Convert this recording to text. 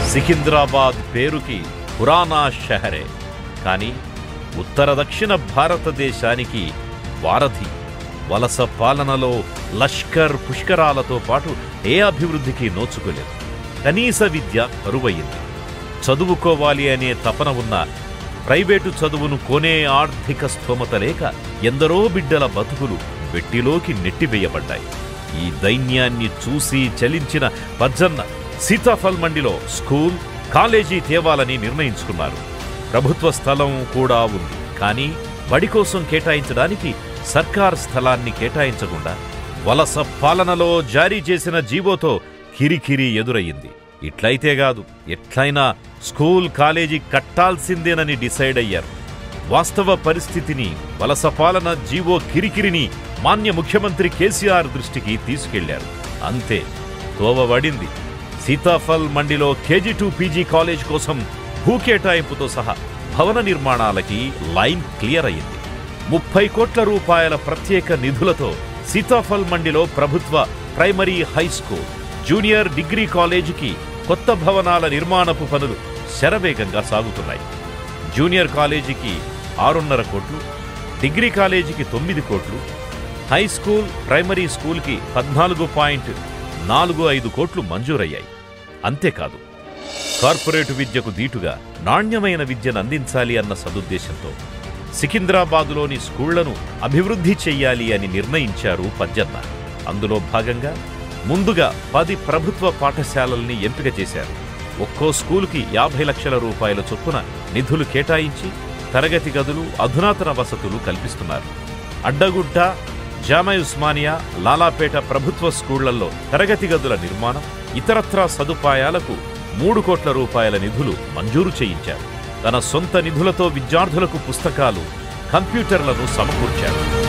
సికింద్రాబాద్ పేరుకి పురాణా షహరే కానీ ఉత్తర దక్షిణ భారతదేశానికి వారధి వలస పాలనలో లష్కర్ పుష్కరాలతో పాటు ఏ అభివృద్ధికి నోచుకోలేదు కనీస విద్య కరువయింది చదువుకోవాలి అనే తపన ఉన్న ప్రైవేటు చదువును కొనే ఆర్థిక స్థోమత లేక ఎందరో బిడ్డల బతుకులు వెట్టిలోకి నెట్టివేయబడ్డాయి ఈ దైన్యాన్ని చూసి చలించిన పజ్జన్న సీతాఫల్ మండిలో స్కూల్ కాలేజీ తేవాలని నిర్ణయించుకున్నారు ప్రభుత్వ స్థలం కూడా ఉంది కానీ బడి కోసం కేటాయించడానికి సర్కార్ స్థలాన్ని కేటాయించకుండా వలస పాలనలో జారీ చేసిన జీవోతో కిరికిరి ఎదురయ్యింది ఇట్లయితే కాదు ఎట్లయినా స్కూల్ కాలేజీ కట్టాల్సిందేనని డిసైడ్ అయ్యారు వాస్తవ పరిస్థితిని వలస పాలన జీవో కిరికిరిని మాన్య ముఖ్యమంత్రి కేసీఆర్ దృష్టికి తీసుకెళ్లారు అంతే తోవబడింది సీతాఫల్ మండిలో కేజీ టూ పీజీ కాలేజ్ కోసం భూ కేటాయింపుతో సహా భవన నిర్మాణాలకి లైన్ క్లియర్ అయింది ముప్పై కోట్ల రూపాయల ప్రత్యేక నిధులతో సీతాఫల్ మండిలో ప్రభుత్వ primary high school junior degree కాలేజీకి కొత్త భవనాల నిర్మాణపు పనులు శరవేగంగా సాగుతున్నాయి జూనియర్ కాలేజీకి ఆరున్నర కోట్లు డిగ్రీ కాలేజీకి తొమ్మిది కోట్లు హై స్కూల్ ప్రైమరీ స్కూల్కి పద్నాలుగు పాయింట్ నాలుగు ఐదు కోట్లు మంజూరయ్యాయి అంతేకాదు కార్పొరేటు విద్యకు దీటుగా నాణ్యమైన విద్యను అందించాలి అన్న సదుద్దేశంతో సికింద్రాబాదులోని స్కూళ్లను అభివృద్ధి చెయ్యాలి అని నిర్ణయించారు పజ్జన్న అందులో భాగంగా ముందుగా పది ప్రభుత్వ పాఠశాలల్ని ఎంపిక చేశారు ఒక్కో స్కూలుకి యాభై లక్షల రూపాయల చొప్పున నిధులు కేటాయించి తరగతి గదులు అధునాతన వసతులు కల్పిస్తున్నారు అడ్డగుట్ట జామై ఉస్మానియా లాలాపేట ప్రభుత్వ స్కూళ్లలో తరగతి గదుల నిర్మాణం ఇతరత్రా సదుపాయాలకు మూడు కోట్ల రూపాయల నిధులు మంజూరు చేయించారు తన సొంత నిధులతో విద్యార్థులకు పుస్తకాలు కంప్యూటర్లను సమకూర్చారు